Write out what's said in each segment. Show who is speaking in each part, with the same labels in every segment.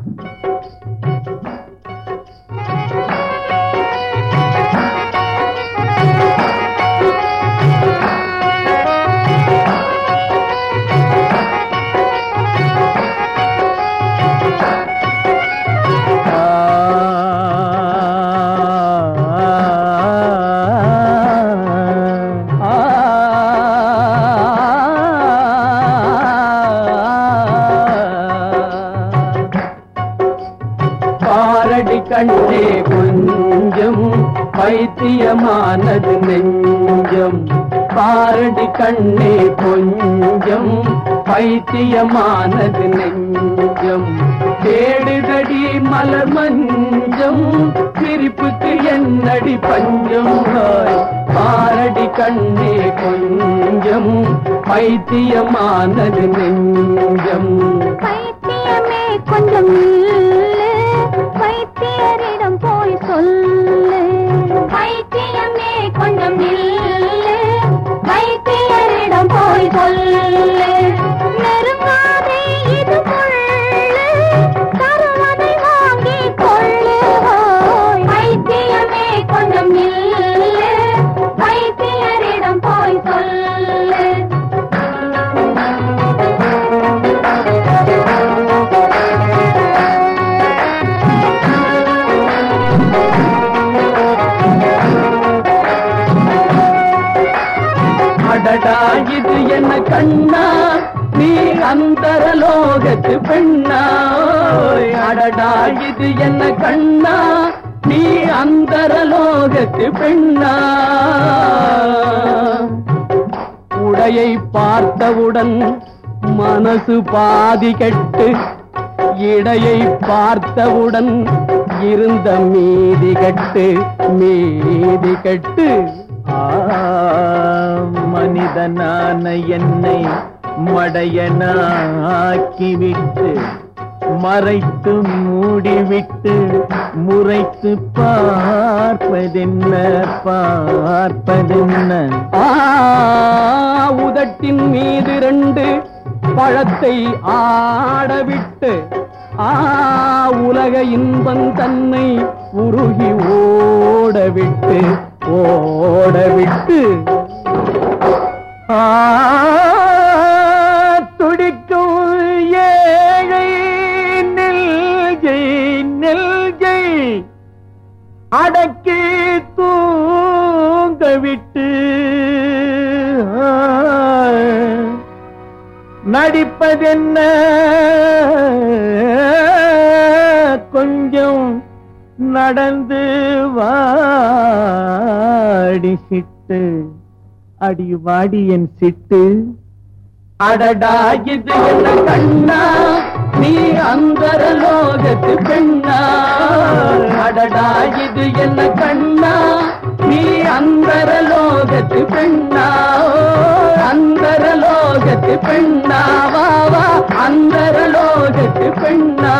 Speaker 1: பாரடி கண்ணே கொஞ்சம் பைத்தியமானது நெஞ்சம் பாரடி கண்ணே கொஞ்சம் பைத்தியமானது நெஞ்சம் தேடுதடி மலர் மஞ்சம் சிரிப்புக்கு என்னடி பஞ்சம் ஹாய். பாரடி கண்ணே கொஞ்சம் பைத்தியமானது நெஞ்சம்
Speaker 2: பைத்தியமே கொஞ்சம் நில்லு வைத்தியரிடம் போய் சொல்லு பைத்தியமே கொஞ்சம் நில்லு வைத்தியரிடம் போய் சொல்லு நெருங்காதே இது முள்ளு தருவதை வாங்கி கொள்ளு ஹோய். பைத்தியமே கொஞ்சம் நில்லு வைத்தியரிடம் போய் சொல்லு
Speaker 1: அடடா இது என்ன கண்ணா நீ அந்தர லோகத்து பெண்ணா ஓய், அடடா இது என்ன கண்ணா நீ அந்தர லோகத்து பெண்ணா உடையை பார்த்தவுடன் மனசு பாதி கெட்டு இடையை பார்த்தவுடன் இருந்த மீதி கட்டு மீதி கட்டு ஆ, மனிதனான என்னை மடையனாக்கிவிட்டு மறைத்து மூடிவிட்டு முறைத்து பார்ப்பதென்ன பார்ப்பதென்ன ஆ, உதட்டின் மீது ரெண்டு பழத்தை ஆடவிட்டு ஆ உலக இன்பம் தன்னை உருகி ஓடவிட்டு ஓடவிட்டு ஆ துடிக்கும் ஏழை நெல்கை நெல்கை அடக்கி தூங்க விட்டு நடிப்பதென்ன கொஞ்சம் நடந்து வாடி சிட்டு அடி வாடி என் சிட்டு அடடா இது என்ன கண்ணா நீ அந்தர லோகத்து பெண்ணா அடடா இது என்ன கண்ணா நீ அந்தர லோகத்து பெண்ணா ஓ, அந்தர லோகத்து பெண்ணா வா வா அந்தர லோகத்து பெண்ணா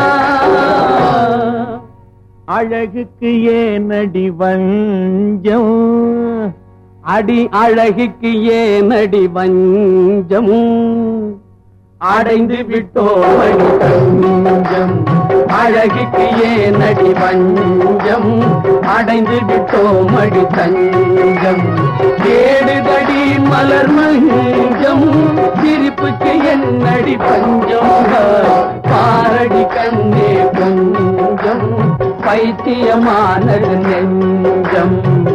Speaker 1: அழகுக்கு ஏனடி வஞ்சம் அடி அழகுக்கு ஏனடி வஞ்சம் அடைந்து விட்டோமணி தஞ்சம் அழகுக்கு ஏனடி வஞ்சம் அடைந்து விட்டோமடி தஞ்சம் கேடுதடி மலர் மஞ்சம் சிரிப்புக்கு என்னடி பஞ்சம் பாரடி கண்ணே கொஞ்சம் பைத்தியமானது நெஞ்சம்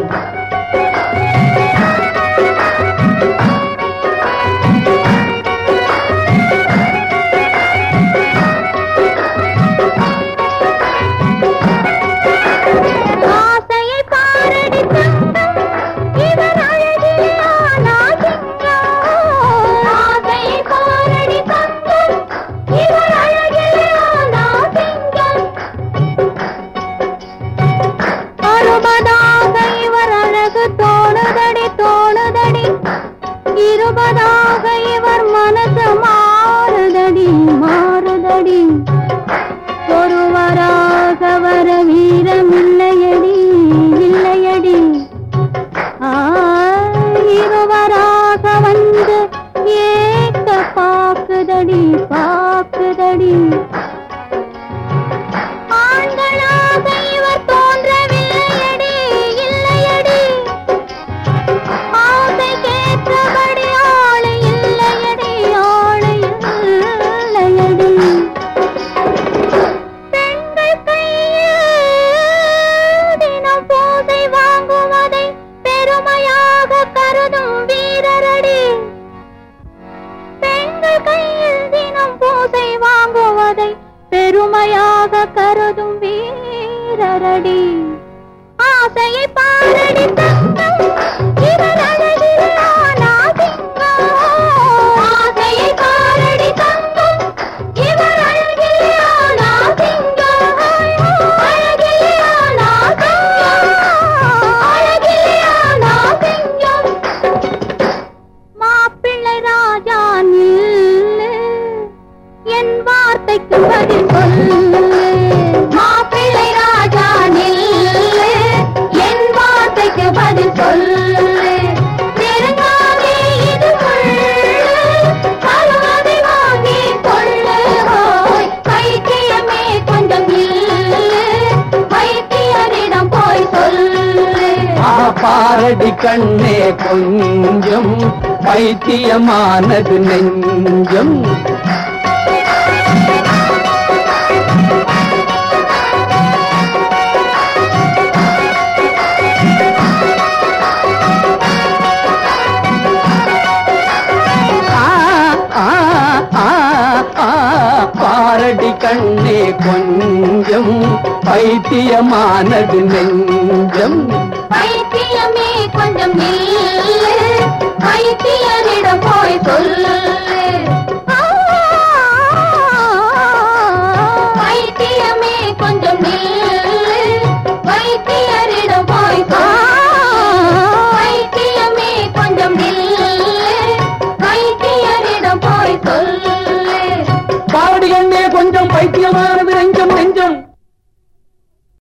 Speaker 2: ஆசையை பாரடி தங்கம் இவர் அழகிலே ஆனா சிங்கம் ஆசையை பாரடி தங்கம் இவர் அழகிலே ஆனா சிங்கம் அறுபதாக இவர் அழகு தோணுதடி தோணுதடி இருபதாக இவர் மனசு மாறுதடி மாறுதடி ஒருவராக வர வீரம் இல்லையடி இல்லையடி ஆ, இருவராக வந்து ஏக்க பாக்குதடி பாக்குதடி பாரடி ஆசையை பாரடி தங்கம் இவன் அழகில் ஆனா சிங்கம் ஆசையை பாரடி தங்கம் இவன் அழகில் ஆனா சிங்கம் அழகில் ஆனா சிங்கம் அழகில் ஆனா சிங்கம் மாப்பிள்ளை ராஜா நில்லு என் வார்த்தைக்கு பதில் சொல்லு மாப்பிள்ளை ராஜா நில்லு என் வார்த்தைக்கு பதில் சொல்லு நெருங்காதே இது முள்ளு அழுவதை வாங்கி கொள்ளு ஹோய் பைத்தியமே கொஞ்சம் நில்லு வைத்தியரிடம் போய் சொல்லு
Speaker 1: ஆ, பாரடி கண்ணே கொஞ்சம் பைத்தியமானது நெஞ்சம் ஆ, ஆ, ஆ, ஆ, பாரடி கண்ணே கொஞ்சம் பைத்தியமானது நெஞ்சம்
Speaker 2: பைத்தியமே கொஞ்சம் நில்லு பைத்தியரிடம் போய் சொல்லு ஆ, பைத்தியமே கொஞ்சம் நில்லு வைத்தியரிடம் போய் சொல்லு பைத்தியமே கொஞ்சம் நில்லு வைத்தியரிடம் போய் சொல்லு
Speaker 1: பாரடி கண்ணே கொஞ்சம் பைத்தியமான